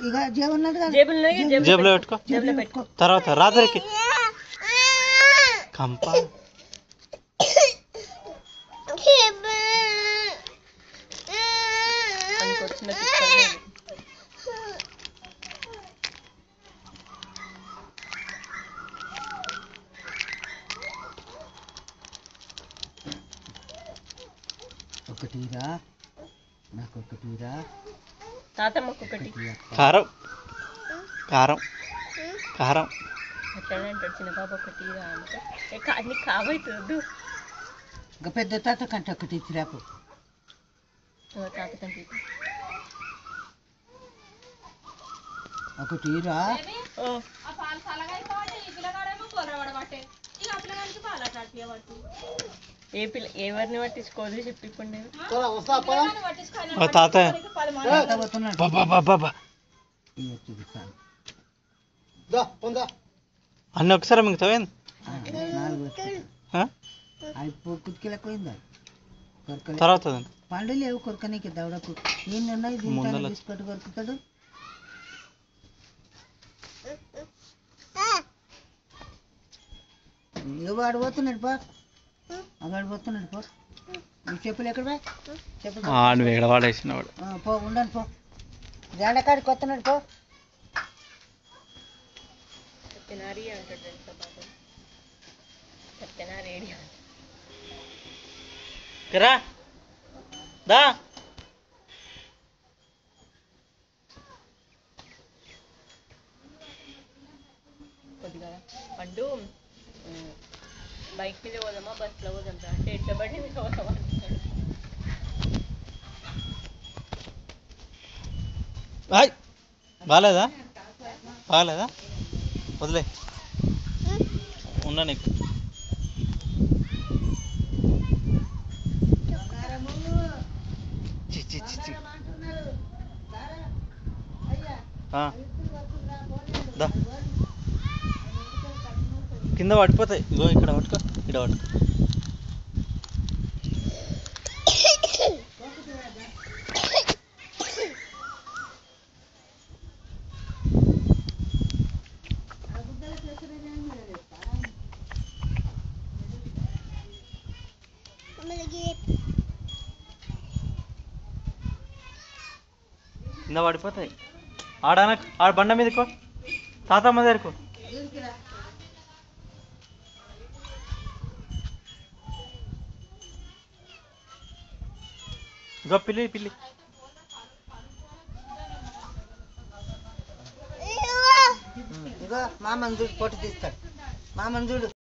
ఇక జేబున్నది కదా జేబులు ఉన్నాయి, జేబులో జేబులో పెట్టుకో జేబులో పెట్టుకో తర్వాత రాత్రికి కంప అందుకు వచ్చిన తిప్పలు లేదు. ఒకటిరా నాకు ఒకటిరా తాతమ్మకు ఒకటి కారం కారం కారం అట్లనే అంటాడు చిన్న పాప ఒకటి రా అంటే ఏ కా- నీకు కావైతుంది ఇంకా పెద్ద తాత కంటే ఒకటి ఇచ్చిరాపు తాత కంటే ఒకటిరా ఓ ఏ పిల్ల ఎవరిని పట్టించుకోదు చెప్పి నేను ఓ తాతయ్య తాత పోతున్నాడు బాబా బాబా బా ఇక చూపిస్తాను అన్ని ఒకసారి మిగతావేంది ఆ, నాలుగు వచ్చాయి. అవి కుతికిలకు పోయిందా కొరకలే తర్వాత పండు లేవు కొరకనీకి దవడకు నేను ఉన్నాయి ముందల- దీంట్లో బిస్కెట్ కొరుకుతాడు ఇక వాడు పోతున్నాడు పో వాడు పోతున్నాడు పో నీ చెప్పులు ఎక్కడ పో చెప్పులు దా. ఆడు వేడవాడేసిన వాడు ఆ, పో ఉండండి పో జాడకాడికి వస్తున్నాడు పో సత్యనారి అంటాడు తెలుసా బాబు సత్యనారి ఏడి రా దా కొద్దిగా పండు ఉమ్, బైక్ మీద పోదామా బస్సులో పోదాం రా అంటే ఎట్ల బండి మీద పోదామా అంటున్నాడు. ఆయ్ బాగాలేదా బాగాలేదా వదిలే ఉన్నా నీకు చి, చి, చి, చి. ఆ. దా కింద పడిపోతాయి ఇగో ఇక్కడ పట్టుకో ఇక్కడ పట్టుకో కింద పడిపోతాయి ఆడన ఆడ బండ మీదకో తాతమ్మ దగ్గరకో ఇగో పిల్లి పిల్లి ఇగో మామని చూడు పొట్టు తీస్తాడు మామని చూడు